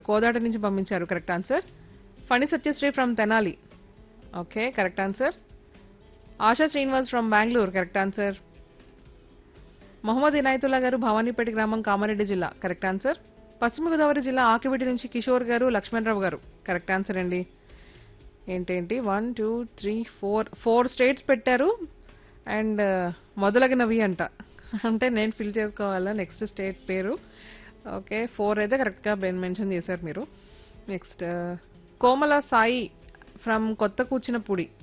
కోదాడ నుంచి పంపించారు correct answer Phani Satyasri from Tenali okay correct answer Asha Srinivas from Bengaluru correct answer Mohammed Inayatullah గారు భవానీపేట గ్రామం కామారెడ్డి జిల్లా కరెక్ట్ ఆన్సర్ పశ్చిమ గోదావరి జిల్లా ఆకివిటి నుంచి కిషోర్ గారు లక్ష్మణరావు గారు కరెక్ట్ ఆన్సర్ అండి ఏంటేంటి one two three four four states పెట్టారు అండ్ మొదలగినవి అంట అంటే నేను ఫిల్ చేసుకోవాలా నెక్స్ట్ స్టేట్ పేరు ఓకే ఫోర్ అయితే కరెక్ట్గా మెన్షన్ చేశారు మీరు నెక్స్ట్ కోమల సాయి ఫ్రమ్ కొత్త కూర్చిన పుడి